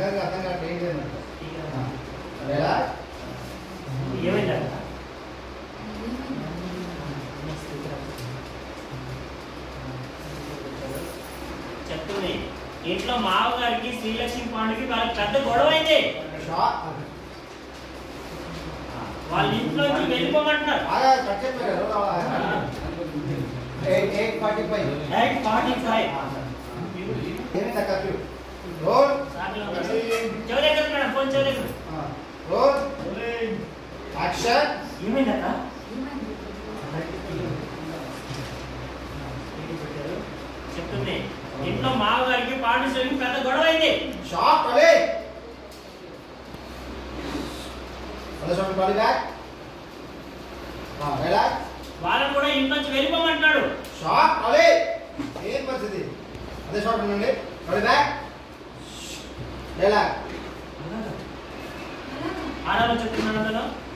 సంగతి అర్థం కాదు ఏం చేయమంటారు రిలాక్స్ ఏమైందంట చెప్తుంది ఇంట్లో మావగారికి శ్రీలక్ష్మి పాండుకి వాళ్ళకి పెద్ద గొడవ అయింది షాక్ వాళ్ళ ఇంట్లో నుంచి వెళ్ళిపోమంటున్నారు బాగా కట్ చెప్పారు eight eight forty five eight forty five ఏమి తగ్గచ్చు రోల్ చెవి దగ్గర మేడం ఫోన్ చెవి దగ్గర రోల్ యాక్షన్ ఏమైందట చెప్తుంది ఇంట్లో మావగారికి పాండుశ్వరికి పెద్ద గొడవ అయింది షాక్ అలే అలా చూడండి బాడీ బ్యాక్ రిలాక్స్ వాళ్ళని కూడా ఇంట్లో నుంచి వెళ్ళిపోమంటున్నాడు షాక్ అలే ఏం పరిస్థితి అదే షాక్ ఉండండి బాడీ బ్యాక్ రిలాక్స్ ఆడాలో చెప్తున్నాను అందులో